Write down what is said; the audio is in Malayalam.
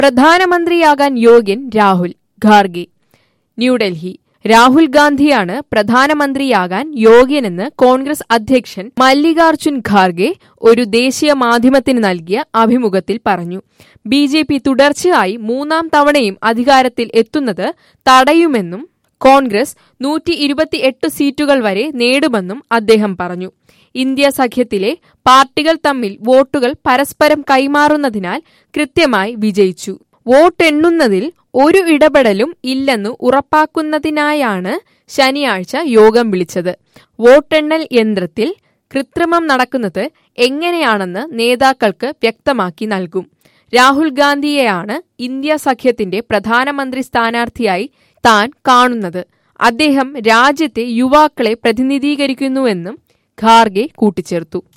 പ്രധാനമന്ത്രിയാകാൻ യോഗ്യൻ രാഹുൽ ഖാർഗെ ന്യൂഡൽഹി രാഹുൽ ഗാന്ധിയാണ് പ്രധാനമന്ത്രിയാകാൻ യോഗ്യനെന്ന് കോൺഗ്രസ് അധ്യക്ഷൻ മല്ലികാർജുൻ ഖാർഗെ ഒരു ദേശീയ മാധ്യമത്തിന് നൽകിയ അഭിമുഖത്തിൽ പറഞ്ഞു ബി ജെ പി തുടർച്ചയായി മൂന്നാം തവണയും അധികാരത്തിൽ എത്തുന്നത് തടയുമെന്നും കോൺഗ്രസ് നൂറ്റി ഇരുപത്തിയെട്ട് സീറ്റുകൾ വരെ നേടുമെന്നും അദ്ദേഹം പറഞ്ഞു ഇന്ത്യ സഖ്യത്തിലെ പാർട്ടികൾ തമ്മിൽ വോട്ടുകൾ പരസ്പരം കൈമാറുന്നതിനാൽ കൃത്യമായി വിജയിച്ചു വോട്ടെണ്ണുന്നതിൽ ഒരു ഇടപെടലും ഇല്ലെന്ന് ഉറപ്പാക്കുന്നതിനായാണ് ശനിയാഴ്ച യോഗം വിളിച്ചത് വോട്ടെണ്ണൽ യന്ത്രത്തിൽ കൃത്രിമം നടക്കുന്നത് എങ്ങനെയാണെന്ന് നേതാക്കൾക്ക് വ്യക്തമാക്കി നൽകും രാഹുൽ ഗാന്ധിയെയാണ് ഇന്ത്യ സഖ്യത്തിന്റെ പ്രധാനമന്ത്രി സ്ഥാനാർത്ഥിയായി താൻ കാണുന്നത് അദ്ദേഹം രാജ്യത്തെ യുവാക്കളെ പ്രതിനിധീകരിക്കുന്നുവെന്നും ഖാർഗെ കൂട്ടിച്ചേർത്തു